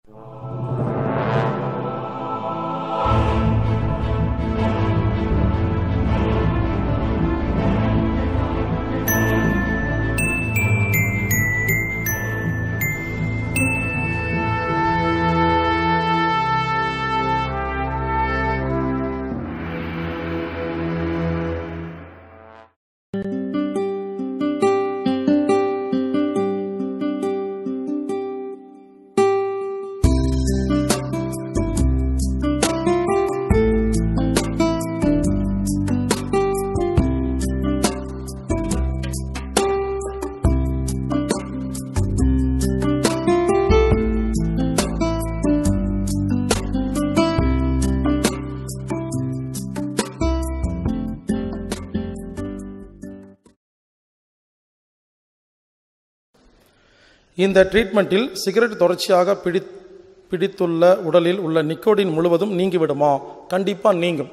இந்த ட்ரீட்மெண்ட்டில் சிகரெட் தொடர்ச்சியாக பிடி பிடித்துள்ள உடலில் உள்ள நிக்கோடின் முழுவதும் நீங்கிவிடுமா கண்டிப்பாக நீங்கும்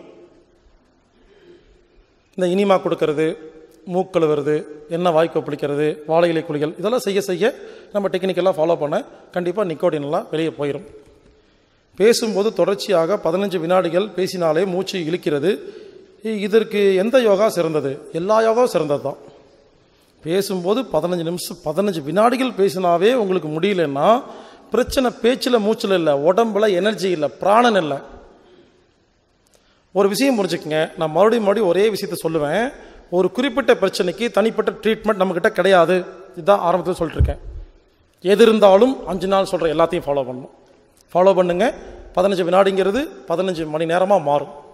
இந்த இனிமா கொடுக்கறது மூக்கழுவுறது எண்ணெய் வாய் கொப்பளிக்கிறது வாழை இலை குளிகள் இதெல்லாம் செய்ய செய்ய நம்ம டெக்னிக்கெல்லாம் ஃபாலோ பண்ண கண்டிப்பாக நிக்கோடின் எல்லாம் வெளியே போயிடும் பேசும்போது தொடர்ச்சியாக பதினஞ்சு வினாடிகள் பேசினாலே மூச்சு இழுக்கிறது இ- இதற்கு எந்த யோகா சிறந்தது எல்லா யோகாவும் சிறந்தது தான் பேசும்போது பதினஞ்சு நிமிஷம் பதினஞ்சு வினாடிகள் பேசினாவே உங்களுக்கு முடியலன்னா பிரச்சனை பேச்சில் மூச்சில் இல்லை உடம்புல எனர்ஜி இல்லை பிராணன் இல்லை ஒரு விஷயம் புரிஞ்சுக்கங்க நான் மறுபடியும் மறுபடியும் ஒரே விஷயத்த சொல்லுவேன் ஒரு குறிப்பிட்ட பிரச்சனைக்கு தனிப்பட்ட ட்ரீட்மெண்ட் நம்மக்கிட்ட கிடையாது இதுதான் ஆரம்பத்தில் சொல்லிட்டு இருக்கேன் எது இருந்தாலும் அஞ்சு நாள் சொல்கிற எல்லாத்தையும் ஃபாலோ பண்ணணும் ஃபாலோ பண்ணுங்க பதினஞ்சு வினாடிங்கிறது பதினஞ்சு மணி நேரமாக மாறும்